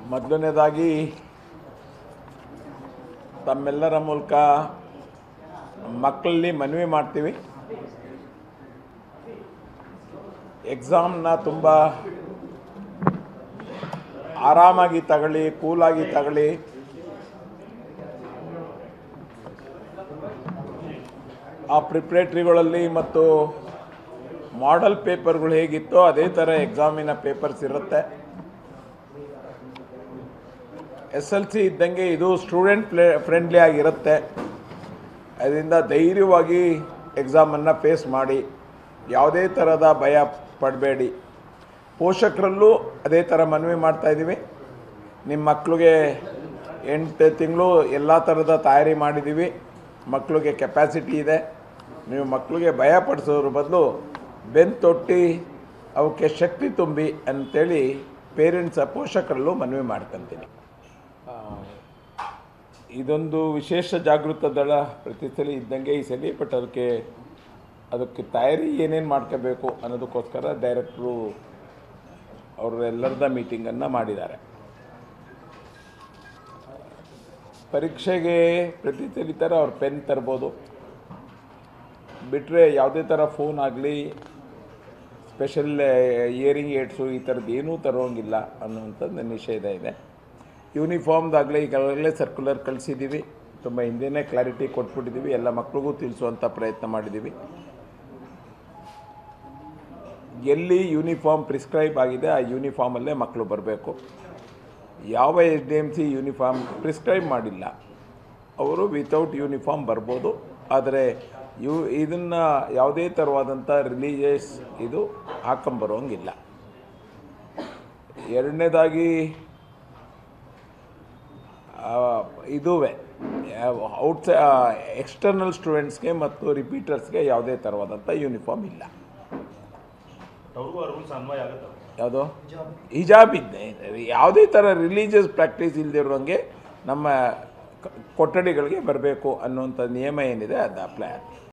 ಮೊದಲನೇದಾಗಿ ತಮ್ಮೆಲ್ಲರ ಮೂಲಕ ಮಕ್ಕಳಲ್ಲಿ ಮನವಿ ಮಾಡ್ತೀವಿ ಎಕ್ಸಾಮ್ನ ತುಂಬ ಆರಾಮಾಗಿ ತಗೊಳ್ಳಿ ಕೂಲಾಗಿ ತಗೊಳ್ಳಿ ಆ ಪ್ರಿಪ್ರೇಟ್ರಿಗಳಲ್ಲಿ ಮತ್ತು ಮಾಡೆಲ್ ಪೇಪರ್ಗಳು ಹೇಗಿತ್ತೋ ಅದೇ ಥರ ಎಕ್ಸಾಮಿನ ಪೇಪರ್ಸ್ ಇರುತ್ತೆ ಎಸ್ ಎಲ್ ಸಿ ಇದ್ದಂಗೆ ಇದು ಸ್ಟೂಡೆಂಟ್ ಪ್ಲೇ ಫ್ರೆಂಡ್ಲಿ ಆಗಿರುತ್ತೆ ಅದರಿಂದ ಧೈರ್ಯವಾಗಿ ಎಕ್ಸಾಮನ್ನು ಫೇಸ್ ಮಾಡಿ ಯಾವುದೇ ಥರದ ಭಯ ಪಡಬೇಡಿ ಪೋಷಕರಲ್ಲೂ ಅದೇ ಥರ ಮನವಿ ಮಾಡ್ತಾಯಿದ್ದೀವಿ ನಿಮ್ಮ ಮಕ್ಕಳಿಗೆ ಎಂಟು ತಿಂಗಳು ಎಲ್ಲ ಥರದ ತಯಾರಿ ಮಾಡಿದ್ದೀವಿ ಮಕ್ಕಳಿಗೆ ಕೆಪಾಸಿಟಿ ಇದೆ ನೀವು ಮಕ್ಕಳಿಗೆ ಭಯ ಪಡಿಸೋದ್ರ ಬದಲು ಬೆನ್ನು ತೊಟ್ಟಿ ಅವಕ್ಕೆ ಶಕ್ತಿ ತುಂಬಿ ಅಂತೇಳಿ ಪೇರೆಂಟ್ಸ ಪೋಷಕರಲ್ಲೂ ಮನವಿ ಮಾಡ್ಕೊತೀನಿ ಆ, ಇದೊಂದು ವಿಶೇಷ ಜಾಗೃತ ದಳ ಪ್ರತಿ ಸಲ ಇದ್ದಂಗೆ ಈ ಸಲ ಬಟ್ ಅದಕ್ಕೆ ಅದಕ್ಕೆ ತಯಾರಿ ಏನೇನು ಮಾಡ್ಕೋಬೇಕು ಅನ್ನೋದಕ್ಕೋಸ್ಕರ ಡೈರೆಕ್ಟ್ರು ಅವರು ಎಲ್ಲರದ ಮೀಟಿಂಗನ್ನು ಮಾಡಿದ್ದಾರೆ ಪರೀಕ್ಷೆಗೆ ಪ್ರತಿ ಸಲ ಥರ ಅವ್ರು ಪೆನ್ ತರ್ಬೋದು ಬಿಟ್ಟರೆ ಯಾವುದೇ ಥರ ಫೋನ್ ಆಗಲಿ ಸ್ಪೆಷಲ್ ಇಯರಿಂಗ್ ಏಡ್ಸು ಈ ಥರದ್ದು ಏನೂ ತರೋಂಗಿಲ್ಲ ಅನ್ನುವಂಥದ್ದು ನಿಷೇಧ ಇದೆ ಯೂನಿಫಾರ್ಮ್ದಾಗಲೇ ಈಗಾಗಲೇ ಸರ್ಕ್ಯುಲರ್ ಕಳಿಸಿದ್ದೀವಿ ತುಂಬ ಹಿಂದೆನೇ ಕ್ಲಾರಿಟಿ ಕೊಟ್ಬಿಟ್ಟಿದ್ದೀವಿ ಎಲ್ಲ ಮಕ್ಳಿಗೂ ತಿಳಿಸುವಂಥ ಪ್ರಯತ್ನ ಮಾಡಿದ್ದೀವಿ ಎಲ್ಲಿ ಯೂನಿಫಾರ್ಮ್ ಪ್ರಿಸ್ಕ್ರೈಬ್ ಆಗಿದೆ ಆ ಯೂನಿಫಾರ್ಮಲ್ಲೇ ಮಕ್ಕಳು ಬರಬೇಕು ಯಾವ S D M C uniform prescribe ಮಾಡಿಲ್ಲ ಅವರು ವಿತೌಟ್ ಯೂನಿಫಾರ್ಮ್ ಬರ್ಬೋದು ಆದರೆ ಯು ಇದನ್ನು ಯಾವುದೇ ಥರವಾದಂಥ ರಿಲೀಜಿಯಸ್ ಇದು ಹಾಕೊಂಬರೋಂಗಿಲ್ಲ ಎರಡನೇದಾಗಿ ಇದುವೆ ಔಟ್ ಎಕ್ಸ್ಟರ್ನಲ್ ಸ್ಟೂಡೆಂಟ್ಸ್ಗೆ ಮತ್ತು ರಿಪೀಟರ್ಸ್ಗೆ ಯಾವುದೇ ಥರವಾದಂಥ ಯೂನಿಫಾರ್ಮ್ ಇಲ್ಲ ಅವ್ರಿಗೂ ಆ ರೂಲ್ಸ್ ಅನ್ವಯ ಆಗುತ್ತೆ ಯಾವುದೋ ಹಿಜಾಬ್ ಇದೆ ಯಾವುದೇ ಥರ ರಿಲೀಜಿಯಸ್ ಪ್ರಾಕ್ಟೀಸ್ ಇಲ್ಲದಿರೋಂಗೆ ನಮ್ಮ ಕ- ಕೊಠಡಿಗಳಿಗೆ ಬರಬೇಕು ಅನ್ನುವಂಥ ನಿಯಮ ಏನಿದೆ ಅದು ಅಪ್ಲೈ ಆಗುತ್ತೆ